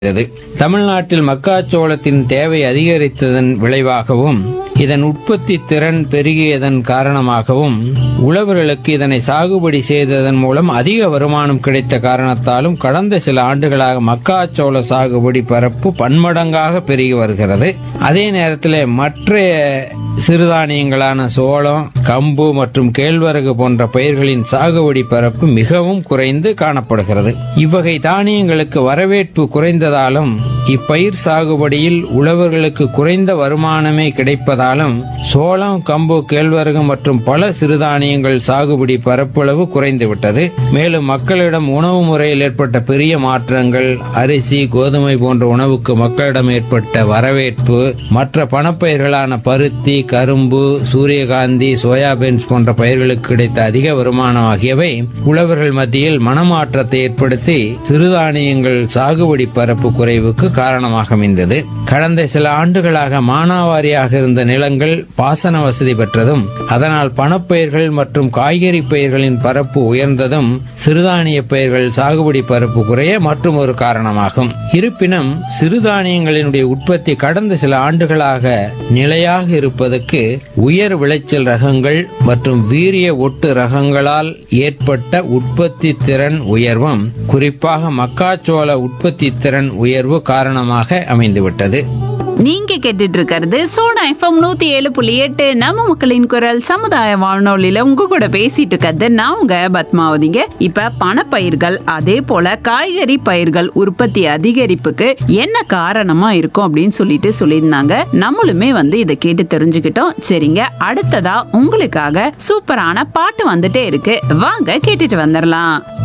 செய்தது தமிழ்நாட்டில் மக்காச்சோளத்தின் தேவை அதிகரித்ததன் விளைவாகவும் இதன் உற்பத்தி திறன் பெருகியதன் காரணமாகவும் உழவர்களுக்கு இதனை சாகுபடி செய்ததன் மூலம் அதிக வருமானம் கிடைத்த காரணத்தாலும் கடந்த சில ஆண்டுகளாக மக்காச்சோள சாகுபடி பரப்பு பன்மடங்காக பெருகி வருகிறது அதே நேரத்தில் மற்ற சிறுதானியங்களான சோளம் கம்பு மற்றும் கேழ்வரகு போன்ற பயிர்களின் சாகுபடி பரப்பு மிகவும் குறைந்து காணப்படுகிறது இவ்வகை தானியங்களுக்கு வரவேற்பு குறைந்ததாலும் இப்பயிர் சாகுபடியில் உழவர்களுக்கு குறைந்த வருமானமே கிடைப்பதாலும் சோளம் கம்பு கேழ்வரகு மற்றும் பல சிறுதானியங்கள் சாகுபடி பரப்பளவு குறைந்துவிட்டது மேலும் மக்களிடம் உணவு முறையில் ஏற்பட்ட பெரிய மாற்றங்கள் அரிசி கோதுமை போன்ற உணவுக்கு மக்களிடம் ஏற்பட்ட வரவேற்பு மற்ற பணப்பயிர்களான பருத்தி கரும்பு சூரியகாந்தி சோயாபீன்ஸ் போன்ற பயிர்களுக்கு கிடைத்த அதிக வருமானம் ஆகியவை உழவர்கள் மத்தியில் மனமாற்றத்தை ஏற்படுத்தி சிறுதானியங்கள் சாகுபடி பரப்பு குறைவுக்கு காரணமாக அமைந்தது கடந்த சில ஆண்டுகளாக மானாவாரியாக இருந்த நிலங்கள் பாசன வசதி பெற்றதும் அதனால் பணப்பயிர்கள் மற்றும் காய்கறி பயிர்களின் பரப்பு உயர்ந்ததும் சிறுதானிய பயிர்கள் சாகுபடி பரப்பு குறைய மற்றும் ஒரு காரணமாகும் இருப்பினும் சிறுதானியங்களினுடைய உற்பத்தி கடந்த சில ஆண்டுகளாக நிலையாக இருப்பதற்கு உயர் விளைச்சல் ரகங்கள் மற்றும் வீரிய ஒட்டு ரகங்களால் ஏற்பட்ட உற்பத்தி திறன் உயர்வும் குறிப்பாக மக்காச்சோள உற்பத்தி திறன் உயர்வு காரணமாக அமைந்துவிட்டது நீங்க கேட்டுட்டு இருக்கிறது சோனா எஃப்எம் நூத்தி ஏழு புள்ளி எட்டு நம்ம மக்களின் குரல் சமுதாய வானொலியில உங்க கூட பேசிட்டு இருக்கிறது நான் உங்க பத்மாவதிங்க இப்ப பணப்பயிர்கள் அதே போல காய்கறி பயிர்கள் உற்பத்தி அதிகரிப்புக்கு என்ன காரணமா இருக்கும் அப்படின்னு சொல்லிட்டு சொல்லியிருந்தாங்க நம்மளுமே வந்து இதை கேட்டு தெரிஞ்சுக்கிட்டோம் சரிங்க அடுத்ததா உங்களுக்காக சூப்பரான பாட்டு வந்துட்டே இருக்கு வாங்க கேட்டுட்டு வந்துடலாம்